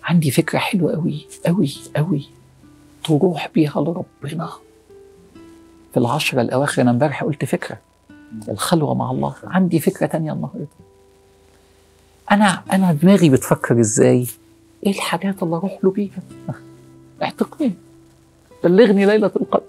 عندي فكره حلوه قوي قوي قوي تروح بيها لربنا في العشرة الأواخر أنا امبارح قلت فكرة الخلوة مع الله عندي فكرة تانية النهاردة أنا أنا دماغي بتفكر إزاي إيه الحاجات اللي أروح له بيها اعتقني بلغني ليلة القدر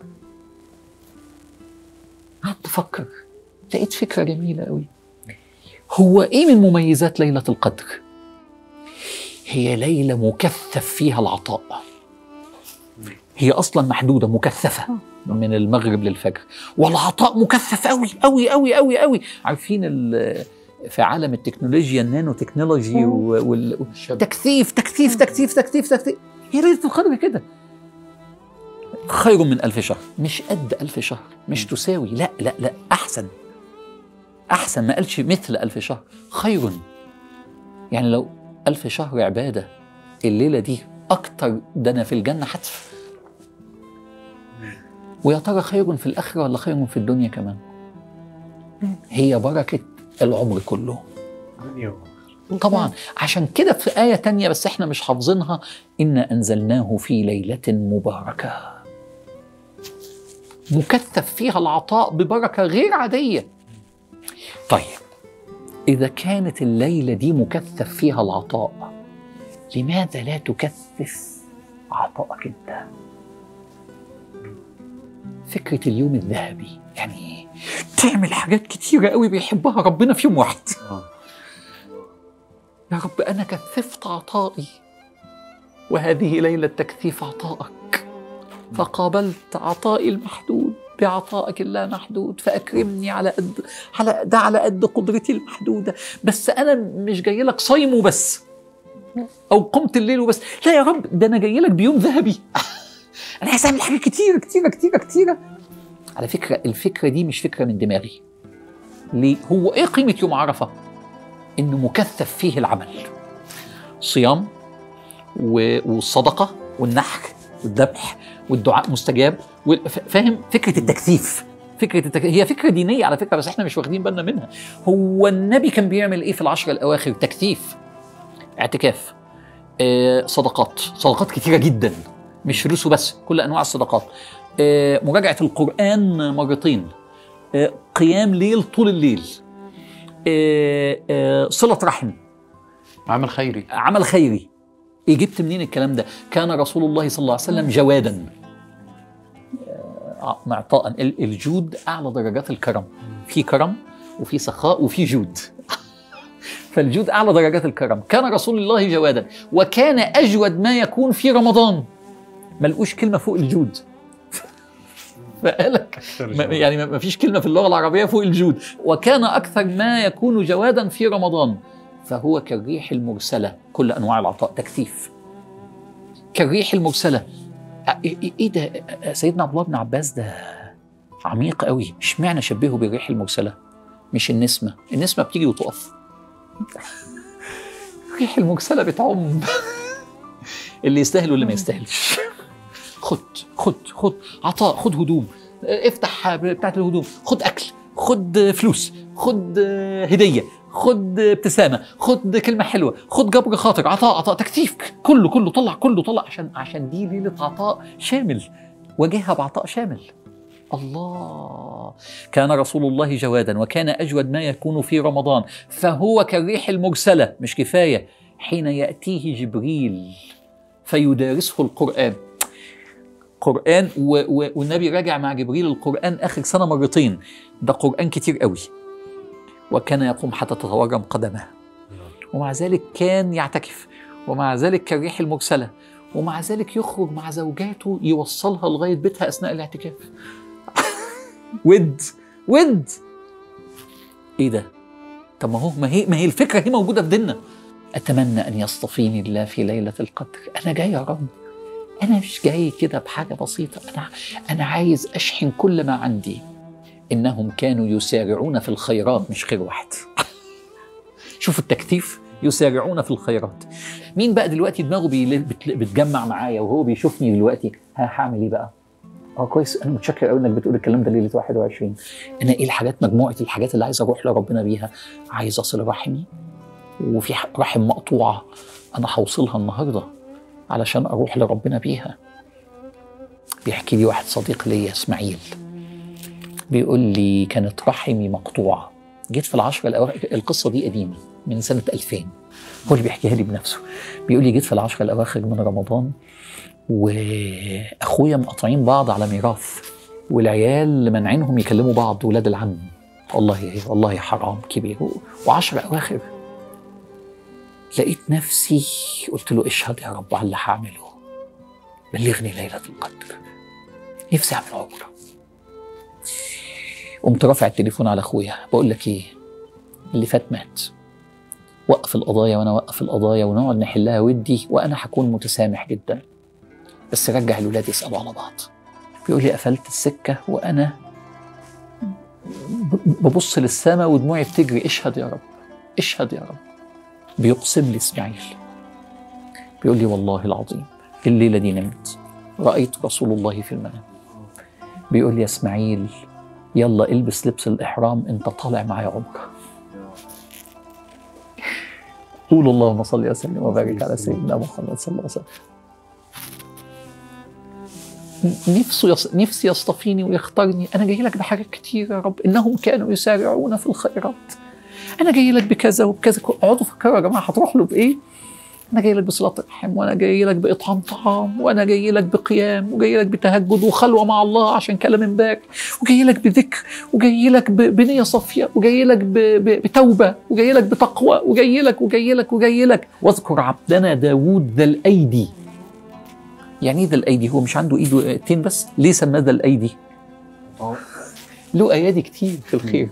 قعدت أفكر لقيت فكرة جميلة قوي هو إيه من مميزات ليلة القدر هي ليلة مكثف فيها العطاء هي اصلا محدوده مكثفه من المغرب للفجر والعطاء مكثف قوي قوي قوي قوي قوي عارفين ال- في عالم التكنولوجيا النانو تكنولوجي والتكثيف تكثيف تكثيف تكثيف تكثيف هي ليله القدر كده خير من ألف شهر مش قد ألف شهر مش تساوي لا لا لا أحسن أحسن ما قالش مثل ألف شهر خير يعني لو ألف شهر عبادة الليلة دي أكتر ده أنا في الجنة حتف ويا ترى خير في الآخرة ولا خير في الدنيا كمان هي بركة العمر كله طبعا عشان كده في آية تانية بس احنا مش حافظينها إنا أنزلناه في ليلة مباركة مكثف فيها العطاء ببركة غير عادية طيب إذا كانت الليلة دي مكثف فيها العطاء لماذا لا تكثف عطائك انت فكرة اليوم الذهبي يعني تعمل حاجات كتيرة قوي بيحبها ربنا في يوم واحد يا رب أنا كثفت عطائي وهذه ليلة تكثيف عطائك فقابلت عطائي المحدود بعطائك اللا محدود فأكرمني على قد على ده على قد قدرتي المحدودة بس أنا مش جاي لك صايم وبس أو قمت الليل وبس لا يا رب ده أنا جاي لك بيوم ذهبي أنا عايز أعمل حاجات كتيرة كتيرة كتيرة كتيرة على فكرة الفكرة دي مش فكرة من دماغي ليه؟ هو إيه قيمة يوم عرفة؟ إنه مكثف فيه العمل صيام و- والصدقة والنحر والذبح والدعاء مستجاب وال- ف- فاهم فكرة التكثيف فكرة التك... هي فكرة دينية على فكرة بس احنا مش واخدين بالنا منها هو النبي كان بيعمل ايه في العشرة الأواخر تكثيف اعتكاف آه، صدقات صدقات كتيرة جدا مش فلوس وبس كل أنواع الصدقات آه، مراجعة القرآن مرتين آه، قيام ليل طول الليل آه، آه، صلة رحم عمل خيري عمل خيري إيه جبت منين الكلام ده كان رسول الله صلى الله عليه وسلم جوادا آه، معطاء ال- الجود أعلى درجات الكرم في كرم وفي سخاء وفي جود فالجود أعلى درجات الكرم كان رسول الله جوادا وكان أجود ما يكون في رمضان ملقوش كلمة فوق الجود فقالك ما- يعني ما- ما فيش كلمة في اللغة العربية فوق الجود وكان أكثر ما يكون جوادا في رمضان فهو كالريح المرسلة كل أنواع العطاء تكثيف كالريح المرسلة أ- إيه إيه ده أ- سيدنا عبد الله بن عباس ده عميق قوي اشمعنى شبهه بالريح المرسلة مش النسمة النسمة بتيجي وتقف الريح المرسلة بتعم اللي يستاهل واللي ما يستاهلش خد خد خد عطاء خد هدوم افتح بتاعت الهدوم خد اكل خد فلوس خد هديه خد ابتسامه خد كلمه حلوه خد جبر خاطر عطاء عطاء تكثيف كله كله طلع كله طلع عشان عشان دي ليله عطاء شامل واجهها بعطاء شامل الله كان رسول الله جوادا وكان اجود ما يكون في رمضان فهو كالريح المرسله مش كفايه حين ياتيه جبريل فيدارسه القران قرآن و و والنبي راجع مع جبريل القرآن آخر سنة مرتين ده قرآن كتير قوي وكان يقوم حتى تتورم قدمه ومع ذلك كان يعتكف ومع ذلك كالريح المرسلة ومع ذلك يخرج مع زوجاته يوصلها لغاية بيتها أثناء الاعتكاف ود ود ايه ده طب ما هو ما هي ما هي الفكره هي موجوده في ديننا اتمنى ان يصطفيني الله في ليله القدر انا جاي يا رب انا مش جاي كده بحاجه بسيطه انا انا عايز اشحن كل ما عندي انهم كانوا يسارعون في الخيرات مش خير واحد شوفوا التكثيف يسارعون في الخيرات مين بقى دلوقتي دماغه بيل- بت- بتجمع معايا وهو بيشوفني دلوقتي ها هعمل ايه بقى اه كويس انا متشكر قوي انك بتقول الكلام ده ليله 21 انا ايه الحاجات مجموعه الحاجات اللي عايز اروح لربنا بيها عايز اصل رحمي وفي ح- رحم مقطوعه انا هوصلها النهارده علشان اروح لربنا بيها بيحكي لي واحد صديق ليا اسماعيل بيقول لي كانت رحمي مقطوعه جيت في العشرة الأواخر القصة دي قديمة من سنة 2000 هو اللي بيحكيها لي بنفسه بيقول لي جيت في العشرة الأواخر من رمضان وأخويا مقاطعين بعض على ميراث والعيال منعينهم يكلموا بعض ولاد العم والله والله حرام كبير وعشرة أواخر لقيت نفسي قلت له اشهد يا رب على اللي هعمله بلغني ليلة القدر نفسي أعمل عمرة قمت رافع التليفون على أخويا بقول لك إيه اللي فات مات وقف القضايا وأنا وقف القضايا ونقعد نحلها ودي وأنا هكون متسامح جدا بس رجع الولاد يسألوا على بعض بيقول لي قفلت السكة وأنا ببص للسماء ودموعي بتجري اشهد يا رب اشهد يا رب بيقسم لي اسماعيل بيقول لي والله العظيم الليلة دي نمت رأيت رسول الله في المنام بيقول لي يا اسماعيل يلا البس لبس الإحرام أنت طالع معايا عمرة قولوا اللهم صل وسلم وبارك على سيدنا محمد صلى الله عليه وسلم نفسه يص... نفسي يصطفيني ويختارني انا جاي لك بحاجات كتير يا رب انهم كانوا يسارعون في الخيرات انا جاي لك بكذا وبكذا اقعدوا فكروا يا جماعه هتروح له بايه انا جاي لك بصلاه رحم وانا جاي لك باطعام طعام وانا جاي لك بقيام وجاي لك بتهجد وخلوه مع الله عشان كلام امبارح وجاي لك بذكر وجاي لك ب... بنيه صافيه وجاي لك ب... ب... بتوبه وجاي لك بتقوى وجاي لك وجاي لك وجاي لك واذكر عبدنا داوود ذا الايدي يعني ايه ذا الايدي هو مش عنده ايده ايدين بس ليه سماه ذا الايدي له ايادي كتير في الخير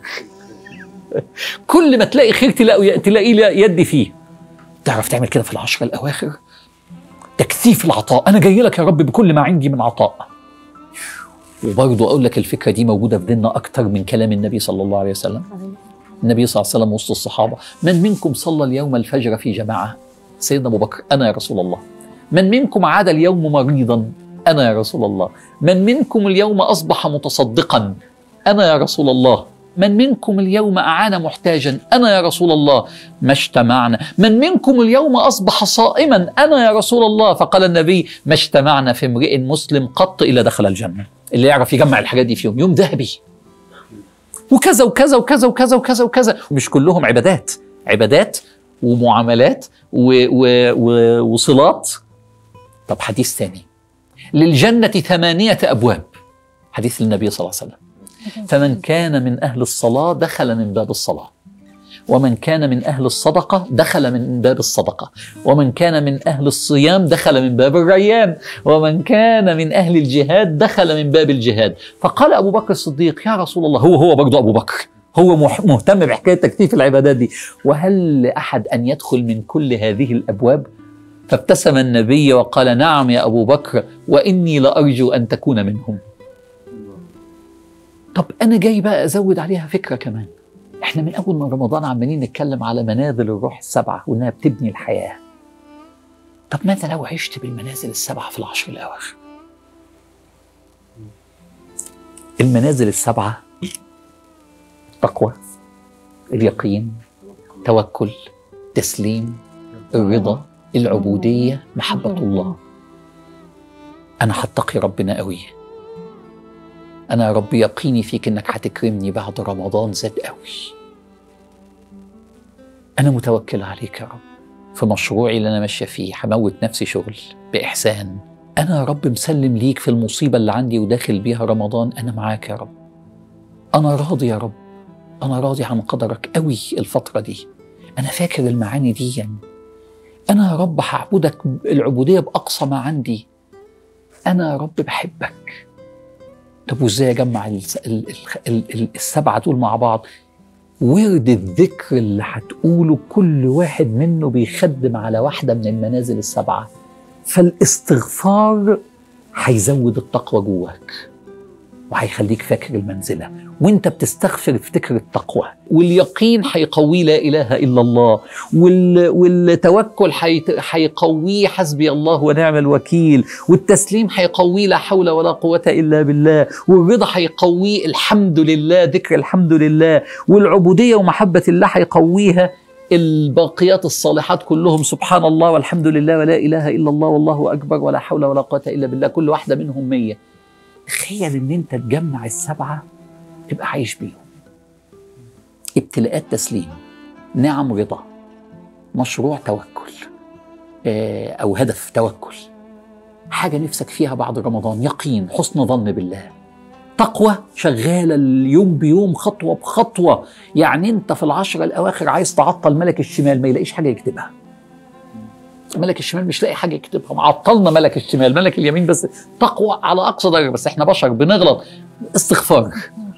كل ما تلاقي خير تلاقي تلاقيه يد فيه تعرف تعمل كده في العشرة الأواخر تكثيف العطاء أنا جاي لك يا رب بكل ما عندي من عطاء وبرضه أقول لك الفكرة دي موجودة في ديننا أكتر من كلام النبي صلى الله عليه وسلم النبي صلى الله عليه وسلم وسط الصحابة من منكم صلى اليوم الفجر في جماعة سيدنا أبو بكر أنا يا رسول الله من منكم عاد اليوم مريضا أنا يا رسول الله من منكم اليوم أصبح متصدقا أنا يا رسول الله من منكم اليوم أعان محتاجا أنا يا رسول الله ما اجتمعنا من منكم اليوم أصبح صائما أنا يا رسول الله فقال النبي ما اجتمعنا في امرئ مسلم قط إلا دخل الجنة اللي يعرف يجمع الحاجات دي في يوم يوم ذهبي وكذا وكذا وكذا وكذا وكذا وكذا مش كلهم عبادات عبادات ومعاملات و و و وصلات طب حديث ثاني للجنة ثمانية أبواب حديث النبي صلى الله عليه وسلم فمن كان من أهل الصلاة دخل من باب الصلاة ومن كان من أهل الصدقة دخل من باب الصدقة ومن كان من أهل الصيام دخل من باب الريان ومن كان من أهل الجهاد دخل من باب الجهاد فقال أبو بكر الصديق يا رسول الله هو هو برضه أبو بكر هو مهتم بحكاية تكثيف العبادات دي وهل لأحد أن يدخل من كل هذه الأبواب فابتسم النبي وقال نعم يا أبو بكر وإني لأرجو أن تكون منهم طب أنا جاي بقى أزود عليها فكرة كمان احنا من أول ما رمضان عمالين نتكلم على منازل الروح السبعة وإنها بتبني الحياة طب ماذا لو عشت بالمنازل السبعة في العشر الأواخر المنازل السبعة تقوى اليقين توكل تسليم الرضا العبودية محبة الله أنا هتقي ربنا قوي أنا يا رب يقيني فيك إنك هتكرمني بعد رمضان زاد قوي أنا متوكل عليك يا رب في مشروعي اللي أنا ماشية فيه هموت نفسي شغل بإحسان أنا يا رب مسلم ليك في المصيبة اللي عندي وداخل بيها رمضان أنا معاك يا رب أنا راضي يا رب أنا راضي عن قدرك قوي الفترة دي أنا فاكر المعاني دي يعني أنا يا رب هعبدك العبودية بأقصى ما عندي أنا يا رب بحبك طب وإزاي أجمع السبعة دول مع بعض ورد الذكر اللي هتقوله كل واحد منه بيخدم على واحدة من المنازل السبعة فالاستغفار هيزود التقوى جواك وهيخليك فاكر المنزله وانت بتستغفر افتكر التقوى واليقين هيقويه لا اله الا الله وال... والتوكل هيقويه حسبي الله ونعم الوكيل والتسليم هيقويه لا حول ولا قوه الا بالله والرضا هيقويه الحمد لله ذكر الحمد لله والعبوديه ومحبه الله هيقويها الباقيات الصالحات كلهم سبحان الله والحمد لله ولا إله إلا الله والله أكبر ولا حول ولا قوة إلا بالله كل واحدة منهم مية تخيل إن أنت تجمع السبعة تبقى عايش بيهم ابتلاءات تسليم نعم رضا مشروع توكل آه، أو هدف توكل حاجة نفسك فيها بعد رمضان يقين حسن ظن بالله تقوى شغالة اليوم بيوم خطوة بخطوة يعني انت في العشرة الأواخر عايز تعطل ملك الشمال ما يلاقيش حاجة يكتبها ملك الشمال مش لاقي حاجة يكتبها معطلنا ملك الشمال ملك اليمين بس تقوى على أقصى درجة بس احنا بشر بنغلط استغفار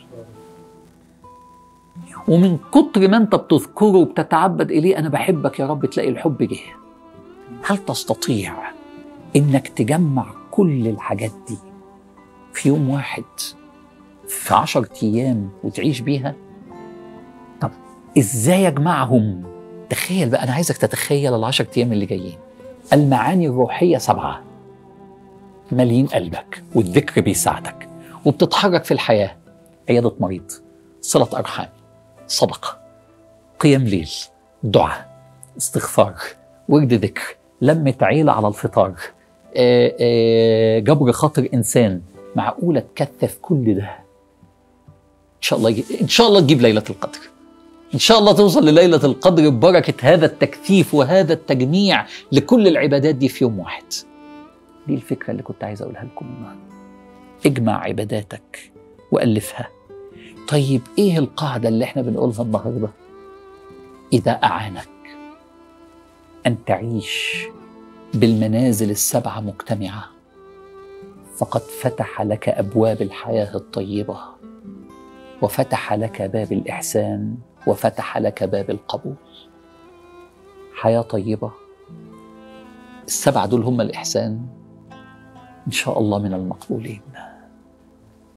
ومن كتر ما انت بتذكره وبتتعبد اليه انا بحبك يا رب تلاقي الحب جه هل تستطيع انك تجمع كل الحاجات دي في يوم واحد في عشر ايام وتعيش بيها طب ازاي اجمعهم تخيل بقى انا عايزك تتخيل العشر ايام اللي جايين المعاني الروحيه سبعه مالين قلبك والذكر بيساعدك وبتتحرك في الحياه عياده مريض صله ارحام صدقه قيام ليل دعاء استغفار ورد ذكر لمة عيلة على الفطار آه، آه، جبر خاطر إنسان معقولة تكثف كل ده إن شاء الله يجي... إن شاء الله تجيب ليلة القدر إن شاء الله توصل لليلة القدر ببركة هذا التكثيف وهذا التجميع لكل العبادات دي في يوم واحد دي الفكرة اللي كنت عايز أقولها لكم النهاردة اجمع عباداتك وألفها طيب إيه القاعدة اللي إحنا بنقولها النهاردة إذا أعانك أن تعيش بالمنازل السبعة مجتمعة فقد فتح لك أبواب الحياة الطيبة وفتح لك باب الإحسان وفتح لك باب القبول حياة طيبة السبعة دول هم الإحسان إن شاء الله من المقبولين